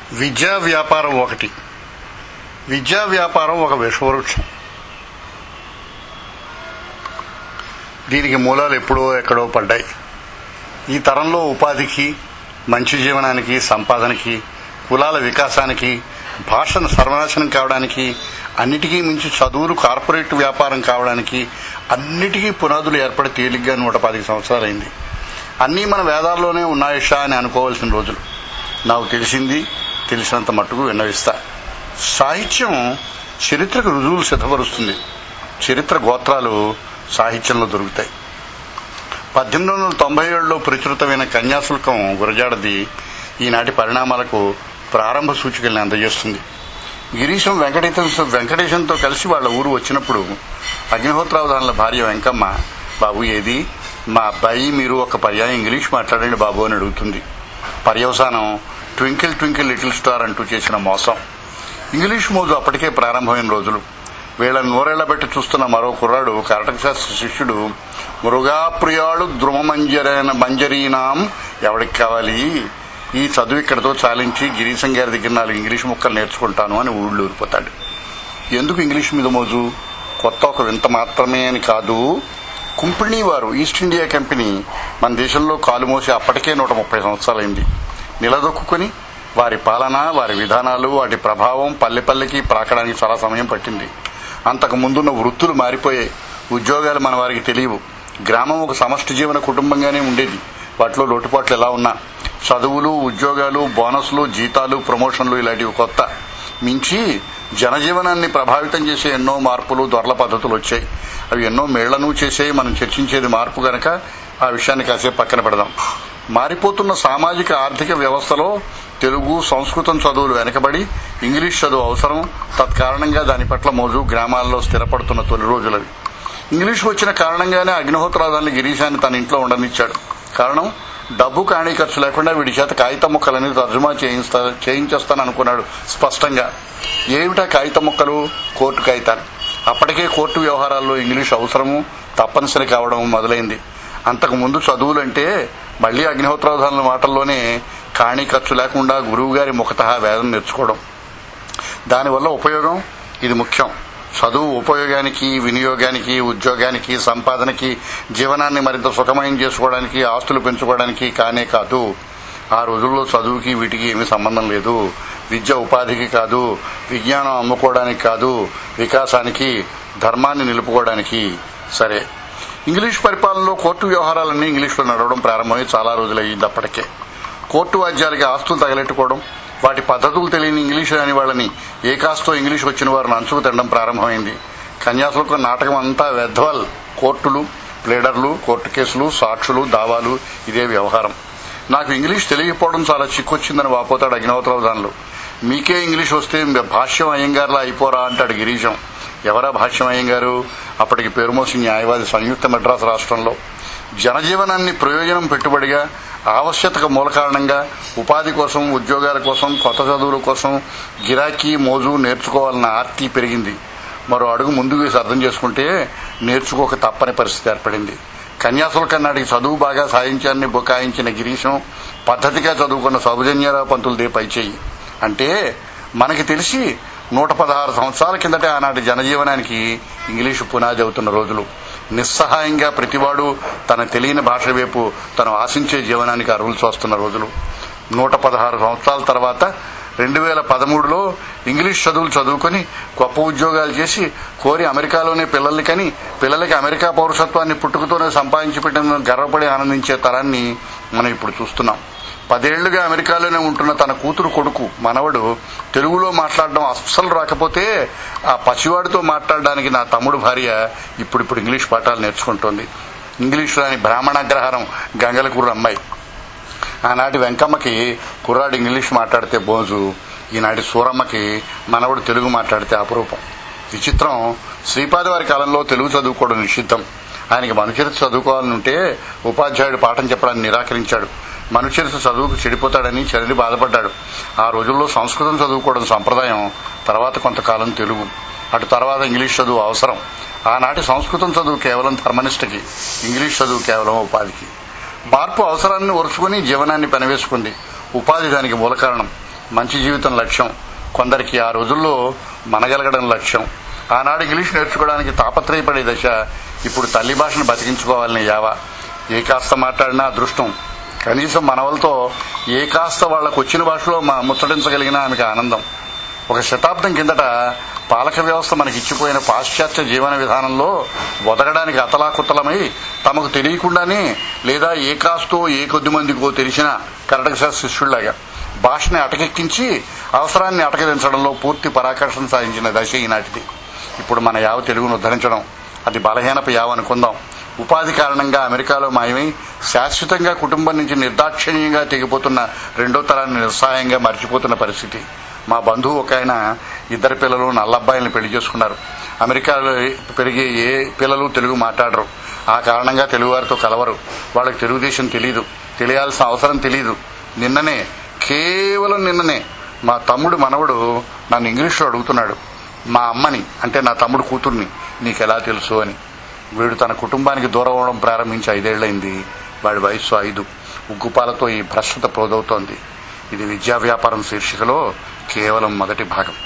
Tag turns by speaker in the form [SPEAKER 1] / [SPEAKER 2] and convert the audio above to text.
[SPEAKER 1] విద్యా వ్యాపారం ఒకటి విద్యా వ్యాపారం ఒక విషవృక్షం దీనికి మూలాలు ఎప్పుడో ఎక్కడో పడ్డాయి ఈ తరంలో ఉపాధికి మంచి జీవనానికి సంపాదనకి కులాల వికాసానికి భాషను సర్వనాశనం కావడానికి అన్నిటికీ మించి చదువులు కార్పొరేట్ వ్యాపారం కావడానికి అన్నిటికీ పునాదులు ఏర్పడి తేలిగ్గా నూట పది సంవత్సరాలైంది అన్నీ మన వేదాల్లోనే ఉన్నాయిషా అని అనుకోవాల్సిన రోజులు నాకు తెలిసింది తెలిసినంత మట్టుకు విన్నవిస్తా సాహిత్యం చరిత్రకు రుజువులు సిద్ధపరుస్తుంది చరిత్ర గోత్రాలు సాహిత్యంలో దొరుకుతాయి పద్దెనిమిది వందల తొంభై ఏడులో ప్రచురితమైన కన్యాశుల్కం గురజాడది ఈనాటి పరిణామాలకు ప్రారంభ సూచికల్ని అందజేస్తుంది గిరీశం వెంకటేశం వెంకటేశంతో కలిసి వాళ్ళ ఊరు వచ్చినప్పుడు అగ్నిహోత్రావధానుల భార్య వెంకమ్మ బాబు ఏది మా అబ్బాయి మీరు ఒక పర్యాయం ఇంగ్లీష్ మాట్లాడండి బాబు అని అడుగుతుంది పర్యవసానం ట్వింకిల్ ట్వింకిల్ లిటిల్ స్టార్ అంటూ చేసిన మోసం ఇంగ్లీష్ మోజు అప్పటికే ప్రారంభమైన రోజులు వీళ్ళని నూరేళ్లబెట్టి చూస్తున్న మరో కుర్రాడు కర్ణాటక శాస్త్ర శిష్యుడు మృగాప్రియాడు ద్రుమమంజరైన మంజరీనాం ఎవడికి కావాలి ఈ చదువు ఇక్కడతో చాలించి గిరీశం గారి దగ్గర నాలుగు ఇంగ్లీష్ ముక్కలు నేర్చుకుంటాను అని ఊళ్ళో ఊరిపోతాడు ఎందుకు ఇంగ్లీష్ మీద మోజు కొత్త ఒక వింత మాత్రమే అని కాదు కుంపిణీ వారు ఈస్ట్ ఇండియా కంపెనీ మన దేశంలో కాలు మోసి అప్పటికే నూట ముప్పై సంవత్సరాలైంది నిలదొక్కుని వారి పాలన వారి విధానాలు వాటి ప్రభావం పల్లె పల్లెకి ప్రాకడానికి చాలా సమయం పట్టింది అంతకు ముందున్న వృత్తులు మారిపోయాయి ఉద్యోగాలు మన వారికి తెలియవు గ్రామం ఒక సమష్టి జీవన కుటుంబంగానే ఉండేది వాటిలో లోటుపాట్లు ఎలా ఉన్నా చదువులు ఉద్యోగాలు బోనస్లు జీతాలు ప్రమోషన్లు ఇలాంటివి కొత్త మించి జనజీవనాన్ని ప్రభావితం చేసే ఎన్నో మార్పులు దొరల పద్ధతులు వచ్చాయి అవి ఎన్నో మేళ్లను చేసే మనం చర్చించేది మార్పు గనక ఆ విషయాన్ని కాసేపు పక్కన పెడదాం మారిపోతున్న సామాజిక ఆర్థిక వ్యవస్థలో తెలుగు సంస్కృతం చదువులు వెనకబడి ఇంగ్లీష్ చదువు అవసరం తత్కారణంగా దాని పట్ల మోజు గ్రామాల్లో స్థిరపడుతున్న తొలి రోజులవి ఇంగ్లీష్ వచ్చిన కారణంగానే అగ్నిహోత్రాదాన్ని గిరీశాన్ని తన ఇంట్లో ఉండనిచ్చాడు కారణం డబ్బు కాణీ ఖర్చు లేకుండా వీడి చేత కాగితం ముక్కలని తర్జుమా చేయిస్తా చేయించేస్తాను అనుకున్నాడు స్పష్టంగా ఏమిటా కాగితం ముక్కలు కోర్టు కాగితాలు అప్పటికే కోర్టు వ్యవహారాల్లో ఇంగ్లీష్ అవసరము తప్పనిసరి కావడం మొదలైంది అంతకు ముందు చదువులంటే మళ్లీ అగ్నిహోత్రావధానుల మాటల్లోనే కాణీ ఖర్చు లేకుండా గురువు గారి ముఖత వేదం నేర్చుకోవడం దానివల్ల ఉపయోగం ఇది ముఖ్యం చదువు ఉపయోగానికి వినియోగానికి ఉద్యోగానికి సంపాదనకి జీవనాన్ని మరింత సుఖమయం చేసుకోవడానికి ఆస్తులు పెంచుకోవడానికి కానే కాదు ఆ రోజుల్లో చదువుకి వీటికి ఏమీ సంబంధం లేదు విద్య ఉపాధికి కాదు విజ్ఞానం అమ్ముకోవడానికి కాదు వికాసానికి ధర్మాన్ని నిలుపుకోవడానికి సరే ఇంగ్లీష్ పరిపాలనలో కోర్టు వ్యవహారాలన్నీ ఇంగ్లీష్లో నడవడం ప్రారంభమై చాలా రోజులయ్యింది అప్పటికే కోర్టు వాద్యాలకి ఆస్తులు తగలెట్టుకోవడం వాటి పద్ధతులు తెలియని ఇంగ్లీష్ రాని వాళ్ళని ఏ కాస్తో ఇంగ్లీష్ వచ్చిన వారిని అంచుకు తినడం ప్రారంభమైంది కన్యాశుల్కం నాటకం అంతా వెధ్వల్ కోర్టులు ప్లేడర్లు కోర్టు కేసులు సాక్షులు దావాలు ఇదే వ్యవహారం నాకు ఇంగ్లీష్ తెలియకపోవడం చాలా చిక్కొచ్చిందని వాపోతాడు అగ్నిహోత్రవదానులు మీకే ఇంగ్లీష్ వస్తే భాష్యం అయ్యంగారులా అయిపోరా అంటాడు గిరీశం ఎవరా భాష్యం అయ్యంగారు అప్పటికి పేరుమోసి న్యాయవాది సంయుక్త మెడ్రాస్ రాష్ట్రంలో జనజీవనాన్ని ప్రయోజనం పెట్టుబడిగా ఆవశ్యకతకు మూల కారణంగా ఉపాధి కోసం ఉద్యోగాల కోసం కొత్త చదువుల కోసం గిరాకీ మోజు నేర్చుకోవాలన్న ఆర్తి పెరిగింది మరో అడుగు ముందుకు వేసి అర్థం చేసుకుంటే నేర్చుకోక తప్పని పరిస్థితి ఏర్పడింది కన్యాశుల్కం నాటికి చదువు బాగా సాధించాలని బుకాయించిన గిరీశం పద్ధతిగా చదువుకున్న సౌజన్యరావు పంతులదే పైచేయి అంటే మనకి తెలిసి నూట పదహారు సంవత్సరాల కిందటే ఆనాటి జనజీవనానికి ఇంగ్లీషు పునాది అవుతున్న రోజులు నిస్సహాయంగా ప్రతివాడు తన తెలియని భాష వైపు తను ఆశించే జీవనానికి అరువులు చూస్తున్న రోజులు నూట పదహారు సంవత్సరాల తర్వాత రెండు వేల పదమూడులో ఇంగ్లీష్ చదువులు చదువుకొని గొప్ప ఉద్యోగాలు చేసి కోరి అమెరికాలోనే పిల్లల్ని కని పిల్లలకి అమెరికా పౌరసత్వాన్ని పుట్టుకతోనే సంపాదించి పెట్టిన గర్వపడి ఆనందించే తరాన్ని మనం ఇప్పుడు చూస్తున్నాం పదేళ్లుగా అమెరికాలోనే ఉంటున్న తన కూతురు కొడుకు మనవడు తెలుగులో మాట్లాడడం అస్సలు రాకపోతే ఆ పసివాడితో మాట్లాడడానికి నా తమ్ముడు భార్య ఇప్పుడిప్పుడు ఇంగ్లీష్ పాఠాలు నేర్చుకుంటోంది ఇంగ్లీష్ రాని బ్రాహ్మణాగ్రహారం గంగలకూరు అమ్మాయి ఆనాటి వెంకమ్మకి కుర్రాడు ఇంగ్లీష్ మాట్లాడితే బోజు ఈనాటి సూరమ్మకి మనవడు తెలుగు మాట్లాడితే అపరూపం విచిత్రం శ్రీపాది వారి కాలంలో తెలుగు చదువుకోవడం నిషిద్ధం ఆయనకి మనుచరిత్ర చదువుకోవాలనుంటే ఉపాధ్యాయుడు పాఠం చెప్పడానికి నిరాకరించాడు మనుచరిత్ర చదువుకు చెడిపోతాడని చదివి బాధపడ్డాడు ఆ రోజుల్లో సంస్కృతం చదువుకోవడం సంప్రదాయం తర్వాత కొంతకాలం తెలుగు అటు తర్వాత ఇంగ్లీష్ చదువు అవసరం ఆనాటి సంస్కృతం చదువు కేవలం ధర్మనిష్టకి ఇంగ్లీష్ చదువు కేవలం ఉపాధికి మార్పు అవసరాన్ని ఒరుచుకుని జీవనాన్ని పెనవేసుకుంది ఉపాధి దానికి మూల కారణం మంచి జీవితం లక్ష్యం కొందరికి ఆ రోజుల్లో మనగలగడం లక్ష్యం ఆనాడు ఇంగ్లీష్ నేర్చుకోవడానికి తాపత్రయపడే దశ ఇప్పుడు తల్లి భాషను బతికించుకోవాలని యావ ఏ కాస్త మాట్లాడినా అదృష్టం కనీసం మనవలతో ఏ కాస్త వాళ్లకు వచ్చిన భాషలో మా ముచ్చటించగలిగిన ఆమెకి ఆనందం ఒక శతాబ్దం కిందట పాలక వ్యవస్థ మనకి ఇచ్చిపోయిన పాశ్చాత్య జీవన విధానంలో వదగడానికి అతలాకుతలమై తమకు తెలియకుండానే లేదా ఏ కాస్తో ఏ కొద్ది మందికో తెలిసిన కర్ణక శిష్యుల్లాగా భాషని అటకెక్కించి అవసరాన్ని అటకదించడంలో పూర్తి పరాకర్షణ సాధించిన దశ ఈనాటిది ఇప్పుడు మన యావ తెలుగును ఉద్ధరించడం అది బలహీనపు యావ అనుకుందాం ఉపాధి కారణంగా అమెరికాలో మాయమై శాశ్వతంగా కుటుంబం నుంచి నిర్దాక్షిణ్యంగా తెగిపోతున్న రెండో తరాన్ని నిస్సహాయంగా మర్చిపోతున్న పరిస్థితి మా బంధువు ఒక ఆయన ఇద్దరు పిల్లలు నల్లబ్బాయిల్ని పెళ్లి చేసుకున్నారు అమెరికాలో పెరిగే ఏ పిల్లలు తెలుగు మాట్లాడరు ఆ కారణంగా తెలుగువారితో కలవరు వాళ్ళకి తెలుగుదేశం తెలియదు తెలియాల్సిన అవసరం తెలియదు నిన్ననే కేవలం నిన్ననే మా తమ్ముడు మనవడు నన్ను ఇంగ్లీష్లో అడుగుతున్నాడు మా అమ్మని అంటే నా తమ్ముడు కూతుర్ని నీకెలా తెలుసు అని వీడు తన కుటుంబానికి దూరం అవడం ప్రారంభించి ఐదేళ్లైంది వాడి వయస్సు ఐదు ఉగ్గుపాలతో ఈ భ్రష్టత ప్రోదవుతోంది ఇది విద్యా వ్యాపారం శీర్షికలో కేవలం మొదటి భాగం